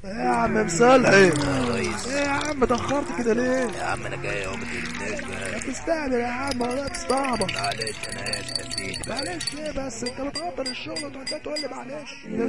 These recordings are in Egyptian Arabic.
يا عم مصلحي يا ريس ايه يا عم اتأخرت كده ليه؟ يا عم انا جاي اهو ما تقلقناش بقى تستعجل يا عم والله تستعبط معلش انا اسف يا سيدي بقى معلش ليه بس انت بتقدر الشغل وانت تقول لي معلش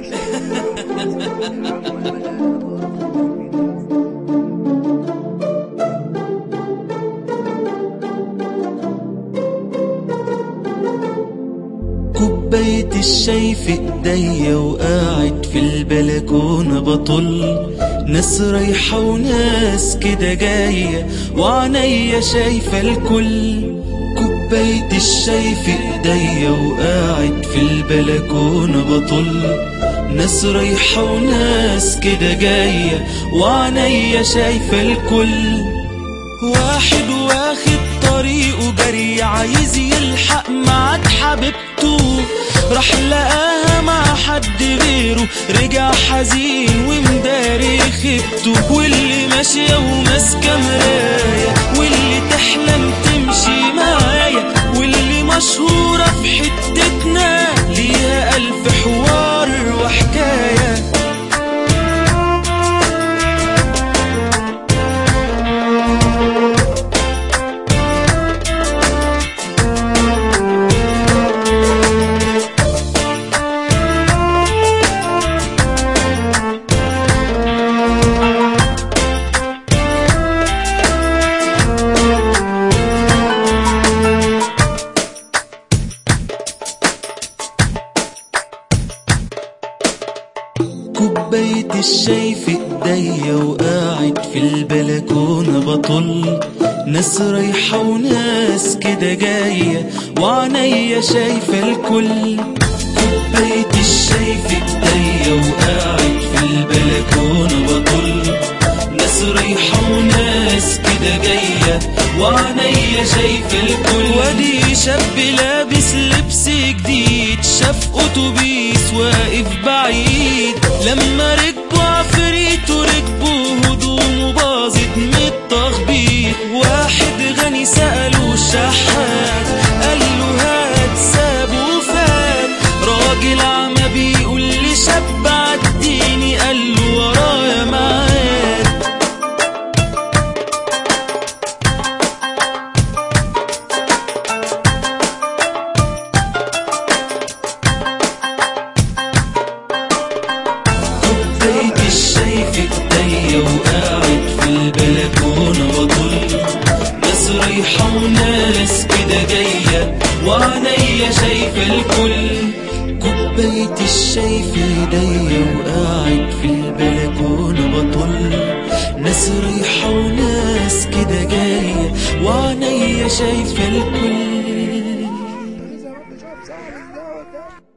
كوباية الشاي في ايديا وقاعد في البلكونة بطل ناس رايحة وناس كده جاية وعنيا شايفة الكل كوباية الشاي في ايديا وقاعد في البلكونة بطل ناس رايحة وناس كده جاية وعنيا شايفة الكل واحد واخد طريقه جري عايز يلحق معاد حبيبته راح لقاها مع حد غيره رجع حزين ومداري خيبته واللي ماشية وماسكة مراية واللي تحلم تمشي معايا واللي مشهورة في حتتنا ليها ألف حوار وحكاية كوباية الشاي في ايديا وقاعد في البلكونة بطل ناس رايحة وناس كده جاية وعنيا شايفة الكل كوباية الشاي في ايديا وقاعد في البلكونة بطل ناس رايحة وناس كده جاية وعنيا شايفة الكل وادي شاب لابس لبس جديد شاف اتوبيس واقف بعيد لما ركبوا عفريت وركبوا هدومه باظت من التخبيط واحد غني سأله الشحات قال له هات سابه وفات راجل عمى بيقول لشاب عديني قال له ورايا معاد كوباية الشاي في ايديا وقاعد في البلكونة بطل ناس رايحة وناس كده جاية وعنيا شايفة الكل كوباية الشاي في ايديا وقاعد في البلكونة بطل ناس رايحة وناس كده جاية وعنيا شايفة الكل إذا ما انت شايف صاحب الجو ده